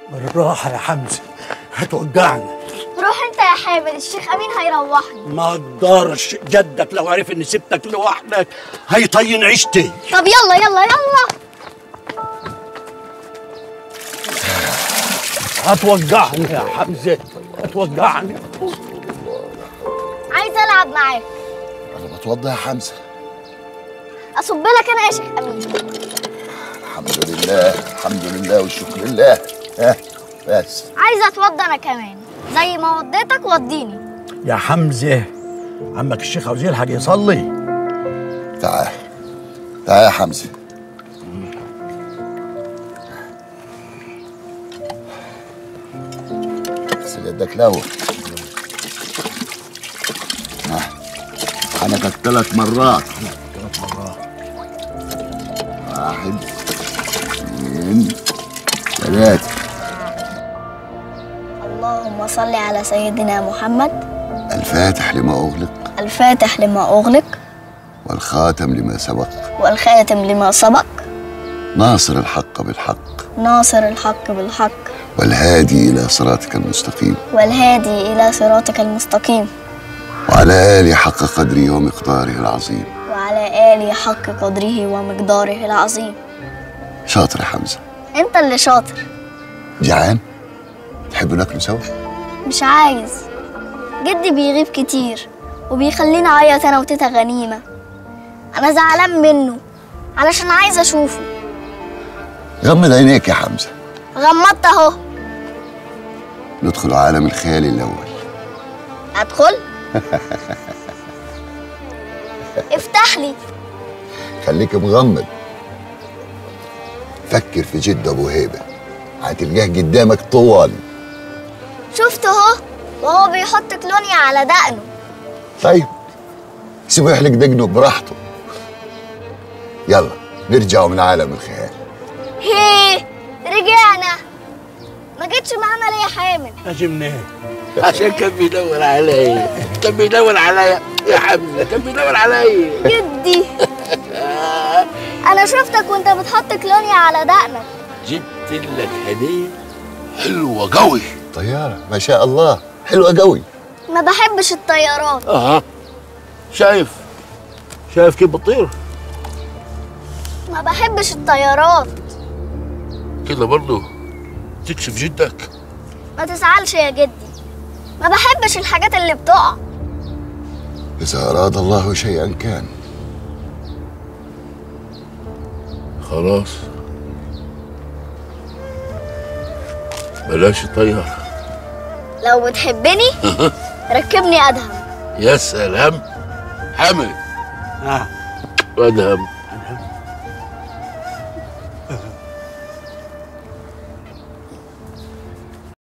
بالراحة يا حمزة هتوجعني روح انت يا حامد الشيخ امين هيروحني ما اقدرش جدك لو عرف اني سبتك لوحدك هيطين عيشتي طب يلا يلا يلا هتوجعني يا حمزة هتوجعني عايز العب معاك انا بتوضى يا حمزه اصب لك انا يا شيخ امين الحمد لله الحمد لله والشكر لله ها بس عايزه اتوضى انا كمان زي ما وضيتك وضيني يا حمزة عمك الشيخ عاوز يلحق يصلي تعال تعال يا حمزه اغسل يدك الاول ها. حنكك ثلاث مرات ثلاث مرات واحد اثنين ثلاثة اللهم صل على سيدنا محمد الفاتح لما أغلق الفاتح لما اغلق والخاتم لما سبق والخاتم لما سبق ناصر الحق بالحق ناصر الحق بالحق والهادي إلى صراطك المستقيم والهادي الى صراطك المستقيم وعلى آله حق قدره ومقداره العظيم وعلى اله حق قدره ومقداره العظيم شاطر يا حمزة انت اللي شاطر جعان تحبوا ناكلوا سوا مش عايز جدي بيغيب كتير وبيخليني اعيط انا وتيتا غنيمه انا زعلان منه علشان عايز اشوفه غمض عينيك يا حمزة غمضت اهو ندخل عالم الخيال الأول ادخل افتح لي خليك مغمض فكر في جد أبو هيبة هتلقاه قدامك طوال شفته اهو وهو بيحط كلونيا على دقنه طيب سيبه يحلق دقنه براحته يلا نرجعوا من عالم الخيال هي رجعنا ما جيتش معانا ليه يا حامد اجي منين عشان كان بيدور عليا كان بيدور عليا يا حمزه كان بيدور عليا جدي انا شفتك وانت بتحط كلونيا على دقنك جبت لك هديه حلوه قوي طيارة ما شاء الله حلوة قوي ما بحبش الطيارات اها شايف شايف كيف بتطير ما بحبش الطيارات كده برضه تكشف جدك ما تزعلش يا جدي ما بحبش الحاجات اللي بتقع إذا أراد الله شيئا كان خلاص بلاش طيارة لو بتحبني ركبني ادهم يا سلام حمد آه. وادهم